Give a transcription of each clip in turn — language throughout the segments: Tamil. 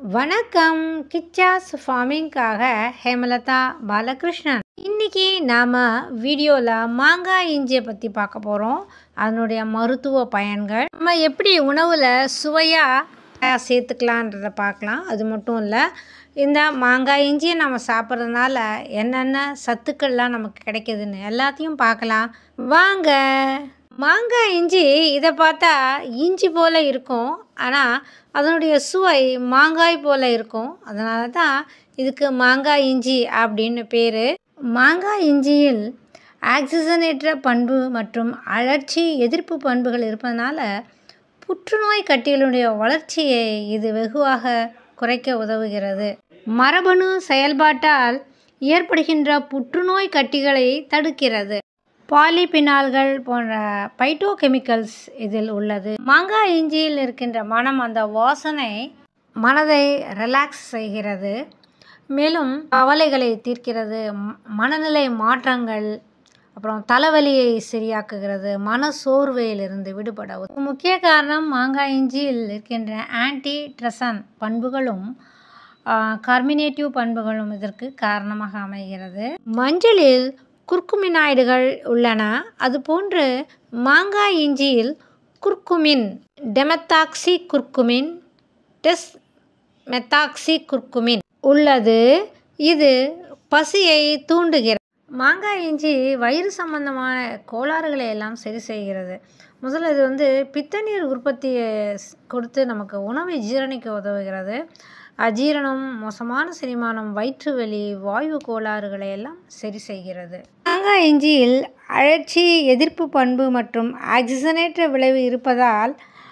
வணக்கம் கிச்சாஸ் ஃபார்மிங்காக ஹேமலதா பாலகிருஷ்ணன் இன்னைக்கு நாம் வீடியோவில் மாங்காய் இஞ்சியை பற்றி பார்க்க போகிறோம் அதனுடைய மருத்துவ பயன்கள் நம்ம எப்படி உணவில் சுவையாக சேர்த்துக்கலான்றதை பார்க்கலாம் அது மட்டும் இல்லை இந்த மாங்காய் இஞ்சியை நம்ம சாப்பிட்றதுனால என்னென்ன சத்துக்கள்லாம் நமக்கு கிடைக்குதுன்னு எல்லாத்தையும் பார்க்கலாம் வாங்க மாங்காய் இஞ்சி இதை பார்த்தா இஞ்சி போல் இருக்கும் ஆனால் அதனுடைய சுவை மாங்காய் போல் இருக்கும் அதனால தான் இதுக்கு மாங்காய் இஞ்சி அப்படின்னு பேர் மாங்காய் இஞ்சியில் ஆக்சிஜனேற்ற பண்பு மற்றும் அழற்சி எதிர்ப்பு பண்புகள் இருப்பதனால புற்றுநோய் கட்டிகளுடைய வளர்ச்சியை இது வெகுவாக குறைக்க உதவுகிறது மரபணு செயல்பாட்டால் ஏற்படுகின்ற புற்றுநோய் கட்டிகளை தடுக்கிறது பாலிபினால்கள் போன்ற பைட்டோகெமிக்கல்ஸ் இதில் உள்ளது மாங்காய் இஞ்சியில் இருக்கின்ற மனம் அந்த வாசனை மனதை ரிலாக்ஸ் செய்கிறது மேலும் கவலைகளை தீர்க்கிறது ம- மனநிலை மாற்றங்கள் அப்புறம் தலைவலியை சரியாக்குகிறது மன சோர்வையிலிருந்து விடுபட உதவும். முக்கிய காரணம் மாங்காய் இஞ்சியில் இருக்கின்ற ஆன்டி ட்ரெசன் பண்புகளும் கார்மினேட்டிவ் பண்புகளும் இதற்கு காரணமாக அமைகிறது மஞ்சளில் குர்குமினாய்டுகள் உள்ளன அதுபோன்று மாங்காய் இஞ்சியில் curcumin demethoxy curcumin desmethoxy curcumin உள்ளது இது பசியை தூண்டுகிறது மாங்காய் இஞ்சி வயிறு சம்பந்தமான கோளாறுகளை எல்லாம் சரி செய்கிறது முதல்ல இது வந்து பித்தநீர் உற்பத்தியை ஸ்- கொடுத்து நமக்கு உணவை ஜீரணிக்க உதவுகிறது அஜீரணம் மோசமான செரிமானம் வயிற்று வலி வாயு கோளாறுகளை எல்லாம் சரி செய்கிறது மாங்காய் இஞ்சியில் அழற்சி எதிர்ப்பு பண்பு மற்றும் ஆக்சிஜனேற்ற விளைவு இருப்பதால்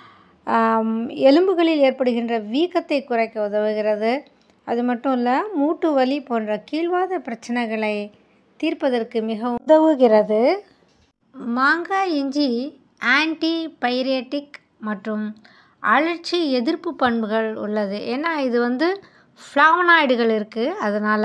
ஆம், எலும்புகளில் ஏற்படுகின்ற வீக்கத்தை குறைக்க உதவுகிறது அது மட்டும் இல்லை மூட்டு வலி போன்ற கீழ்வாத பிரச்சனைகளை தீர்ப்பதற்கு மிகவும் உதவுகிறது மாங்காய் இஞ்சி ஆன்டி பைரேட்டிக் மற்றும் அழற்சி எதிர்ப்பு பண்புகள் உள்ளது ஏன்னா இது வந்து ஃப்ளாவனாய்டுகள் இருக்குது அதனால்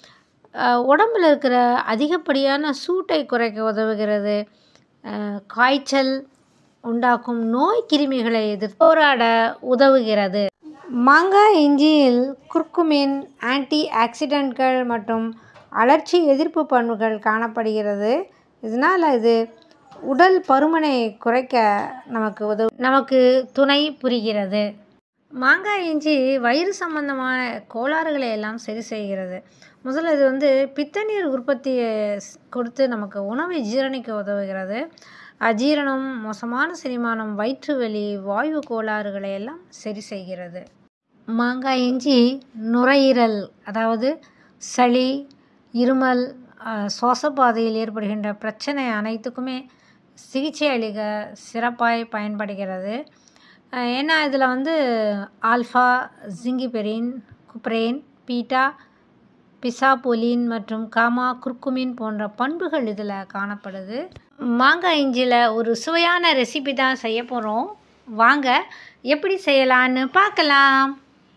உடம்பில் இருக்கிற அதிகப்படியான சூட்டை குறைக்க உதவுகிறது அஹ், காய்ச்சல் உண்டாக்கும் நோய் கிருமிகளை எதிர்த்து போராட உதவுகிறது மாங்காய் இஞ்சியில் குர்குமின் ஆன்டி ஆக்சிடென்ட்கள் மற்றும் அழற்சி எதிர்ப்பு பண்புகள் காணப்படுகிறது இதனால் இது உடல் பருமனை குறைக்க நமக்கு உதவு நமக்கு துணை புரிகிறது மாங்காய் இஞ்சி வயிறு சம்பந்தமான கோளாறுகளை எல்லாம் சரி செய்கிறது முதல்ல இது வந்து பித்தநீர் உற்பத்தியை ஸ்- கொடுத்து நமக்கு உணவை ஜீரணிக்க உதவுகிறது அஜீரணம் மோசமான செரிமானம் வயிற்று வலி வாயு கோளாறுகளை எல்லாம் சரி செய்கிறது மாங்காய் இஞ்சி நுரையீரல் அதாவது சளி இருமல் அஹ், சுவாசப்பாதையில் ஏற்படுகின்ற பிரச்சனை அனைத்துக்குமே சிகிச்சை அளிக்க சிறப்பாய் பயன்படுகிறது அஹ், ஏன்னா இதில் வந்து ஆல்ஃபா ஜிங்கிபெரின் குப்ரேன் பீட்டா பிசாபொலின் மற்றும் காமா குர்குமின் போன்ற பண்புகள் இதில் காணப்படுது மாங்காய் இஞ்சியில் ஒரு சுவையான ரெசிபி தான் செய்ய போகிறோம் வாங்க எப்படி செய்யலான்னு பார்க்கலாம்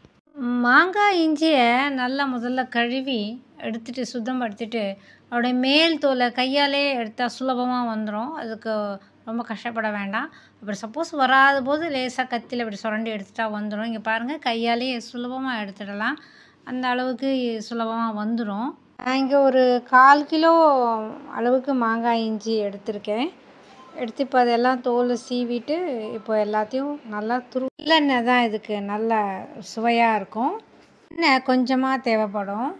மாங்காய் இஞ்சியை நல்லா முதல்ல கழுவி எடுத்துட்டு சுத்தப்படுத்திட்டு அதோடைய மேல் தோலை கையாலே எடுத்தால் சுலபமாக வந்துடும் அதுக்கு ரொம்ப கஷ்டப்பட வேண்டாம் அப்படி சப்போஸ் வராத போது லேசாக கத்தியில் இப்படி சுரண்டி எடுத்துட்டா வந்துடும் இங்கே பாருங்கள் கையாலே சுலபமாக எடுத்துடலாம் அந்த அளவுக்கு சுலபமாக வந்துடும் நான் இங்கே ஒரு கால் கிலோ அளவுக்கு மாங்காய் இஞ்சி எடுத்திருக்கேன் எடுத்து இப்போ அதெல்லாம் தோல் சீவிட்டு இப்போ எல்லாத்தையும் நல்லா துரு நல்லெண்ணெய் தான் இதுக்கு நல்ல சுவையாக இருக்கும் எண்ணெய் கொஞ்சமாக தேவைப்படும்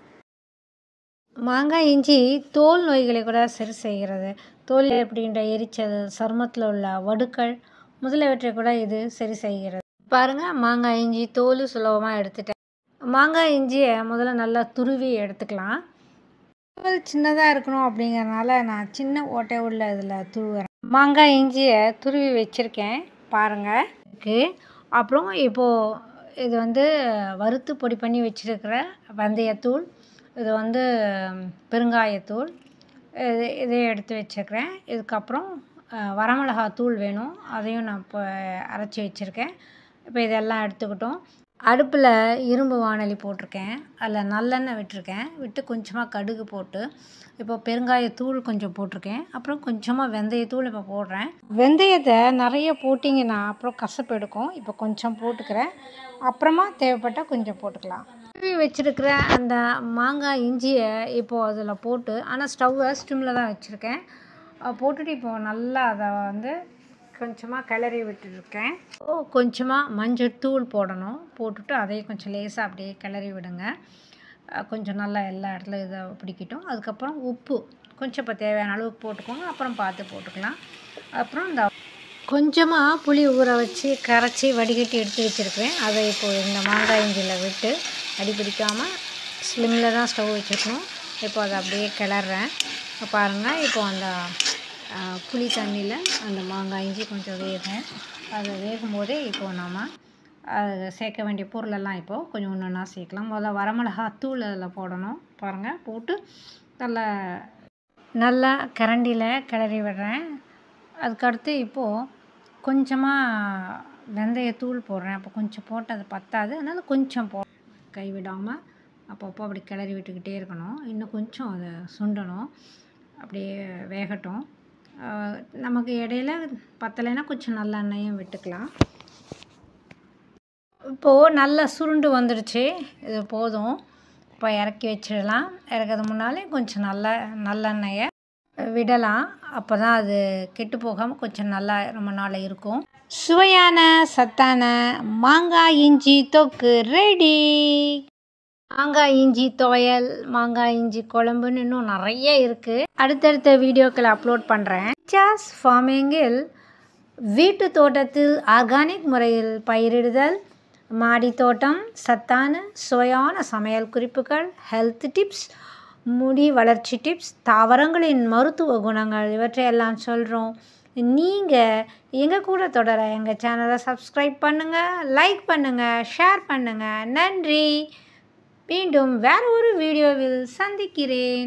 மாங்காய் இஞ்சி தோல் நோய்களை கூட சரி செய்கிறது தோல் ஏற்படுகின்ற எரிச்சல் சருமத்தில் உள்ள வடுக்கள் முதலியவற்றை கூட இது சரி செய்கிறது பாருங்கள் மாங்காய் இஞ்சி தோல் சுலபமாக எடுத்துட்டேன் மாங்காய் இஞ்சியை முதல்ல நல்லா துருவி எடுத்துக்கலாம் தோல் சின்னதாக இருக்கணும் அப்படிங்கறனால நான் சின்ன ஓட்டை உள்ள இதில் துருவுறேன் மாங்காய் இஞ்சியை துருவி வச்சுருக்கேன் பாருங்கள் இருக்கு அப்புறம் இப்போது இது வந்து வறுத்து பொடி பண்ணி வச்சுருக்கிற வெந்தயத்தூள் இது வந்து ம், பெருங்காயத்தூள் இது இதை எடுத்து வச்சுருக்கிறேன் இதுக்கப்புறம் அஹ், வரமிளகாய் தூள் வேணும் அதையும் நான் இப்போ அரைச்சி வச்சுருக்கேன் இப்போ இதெல்லாம் எடுத்துக்கிட்டோம் அடுப்பில் இரும்பு வாணலி போட்டிருக்கேன் அதில் நல்லெண்ணெய் விட்டிருக்கேன் விட்டு கொஞ்சமாக கடுகு போட்டு இப்போ பெருங்காயத்தூள் கொஞ்சம் போட்டிருக்கேன் அப்புறம் கொஞ்சமாக வெந்தயத்தூள் இப்போ போடுறேன் வெந்தயத்தை நிறைய போட்டிங்கன்னா அப்புறம் கசப்பு எடுக்கும் இப்போ கொஞ்சம் போட்டுக்கிறேன் அப்புறமா தேவைப்பட்டால் கொஞ்சம் போட்டுக்கலாம் கழுவி வச்சுருக்கிற அந்த மாங்காய் இஞ்சியை இப்போது அதில் போட்டு ஆனால் ஸ்டவ்வை ஸ்டிம்மில் தான் வச்சுருக்கேன் போட்டுட்டு இப்போது நல்லா அதை வந்து கொஞ்சமாக கிளறி விட்டுருக்கேன் ஓ கொஞ்சமாக மஞ்சள் தூள் போடணும் போட்டுட்டு அதையும் கொஞ்சம் லேசாக அப்படியே கிளறி விடுங்க அஹ் கொஞ்சம் நல்லா எல்லா இடத்துலையும் இதை பிடிக்கட்டும் அதுக்கப்புறம் உப்பு கொஞ்சம் இப்போ தேவையான அளவுக்கு போட்டுக்கோங்க அப்புறம் பார்த்து போட்டுக்கலாம் அப்புறம் இந்த கொஞ்சமாக புளி ஊற வச்சு கரைச்சி வடிகட்டி எடுத்து வச்சுருக்கேன் அதை இப்போது இந்த மாங்காய் இஞ்சியில் விட்டு அடி பிடிக்காமல் ஸ்லிம்மில் தான் ஸ்டவ் வச்சுருக்கணும் இப்போ அதை அப்படியே கிளறேன் பாருங்கள் இப்போ அந்த ஆ, புளி தண்ணியில் அந்த மாங்காய் இஞ்சி கொஞ்சம் வேகும் அது வேகும் போதே இப்போது நாம் அது சேர்க்க வேண்டிய பொருளெல்லாம் இப்போது கொஞ்சம் ஒன்று ஒன்றா சேர்க்கலாம் முதல்ல வரமிளகா தூள் அதில் போடணும் பாருங்கள் போட்டு நல்லா நல்லா கரண்டியில் கிளறி விடுறேன் அதுக்கடுத்து இப்போது கொஞ்சமாக வெந்தயத்தூள் போடுறேன் அப்போ கொஞ்சம் போட்டு அது பத்தாது அதனால் கொஞ்சம் போ கைவிடாமல் அப்பப்போ அப்படி கிளறி விட்டுக்கிட்டே இருக்கணும் இன்னும் கொஞ்சம் அதை சுண்டணும் அப்படியே வேகட்டும் ஆஹ் நமக்கு இடையில பத்தலைன்னா கொஞ்சம் நல்லெண்ணெயும் விட்டுக்கலாம் இப்போது நல்லா சுருண்டு வந்துடுச்சு இது போதும் இப்போ இறக்கி வச்சிடலாம் இறக்கிறது முன்னாலே கொஞ்சம் நல்லா நல்லெண்ணெயை விடலாம் அப்போ தான் அது கெட்டு போகாமல் கொஞ்சம் நல்லா ரொம்ப நாள் இருக்கும் சுவையான சத்தான மாங்காய் இஞ்சி தொக்கு ரெடி மாங்காய் இஞ்சி துவையல் மாங்காய் இஞ்சி குழம்புன்னு இன்னும் நிறைய இருக்குது அடுத்தடுத்த வீடியோக்களை அப்லோட் பண்ணுறேன் சாஸ் ஃபார்மிங்கில் வீட்டு தோட்டத்தில் ஆர்கானிக் முறையில் பயிரிடுதல் மாடி தோட்டம் சத்தான சுவையான சமையல் குறிப்புகள் ஹெல்த் டிப்ஸ் முடி வளர்ச்சி டிப்ஸ் தாவரங்களின் மருத்துவ குணங்கள் இவற்றையெல்லாம் சொல்கிறோம் நீங்கள் எங்கள் கூட தொடர எங்கள் சேனலை சப்ஸ்கிரைப் பண்ணுங்கள் லைக் பண்ணுங்கள் ஷேர் பண்ணுங்கள் நன்றி மீண்டும் வேறு ஒரு வீடியோவில் சந்திக்கிறேன்